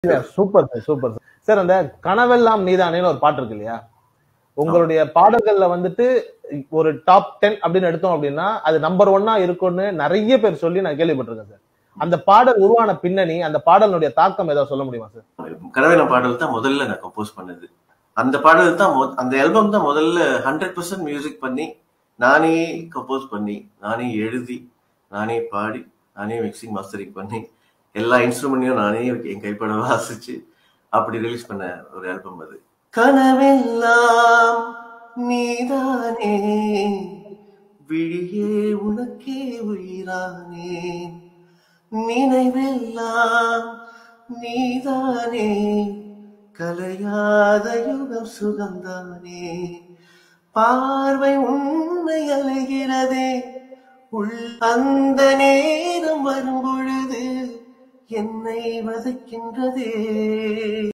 super sir super sir sir அந்த கனவெல்லாம் நீதானேன்னு ஒரு பாட்டு இருக்கு இல்லையா உங்களுடைய பாடல்கள்ல வந்துட்டு ஒரு டாப் டென் அப்படின்னு எடுத்தோம் அப்படின்னா அது நம்பர் ஒன்னா இருக்கும்னு நிறைய பேர் சொல்லி நான் கேள்விப்பட்டிருக்கேன் சார் அந்த பாடல் உருவான பின்னணி அந்த பாடலுடைய தாக்கம் ஏதாவது சொல்ல முடியுமா சார் கனவேன பாடல் தான் முதல்ல நான் கம்போஸ் பண்ணது அந்த பாடல் தான் மொ- அந்த ஆல்பம் தான் முதல்ல ஹண்ட்ரட் பர்சன்ட் மியூசிக் பண்ணி நானே கம்போஸ் பண்ணி நானே எழுதி நானே பாடி நானே மிக்சிங் மாஸ்டரிங் பண்ணி எல்லா இன்ஸ்ட்ருமெண்ட்டையும் நானே என் கைப்பட வாசிச்சு அப்படி ரிலீஸ் பண்ண ஒரு ஆல்பம் அது கனவெல்லாம் நீதானே விழியே உனக்கே உயிரானே நினைவெல்லாம் நீதானே கலையாத யுகம் சுகம்தானே பார்வை உன்னை அலைகிறதே உள் அந்த நேரம் வரும் பொழுது என்னை வதைக்கின்றதே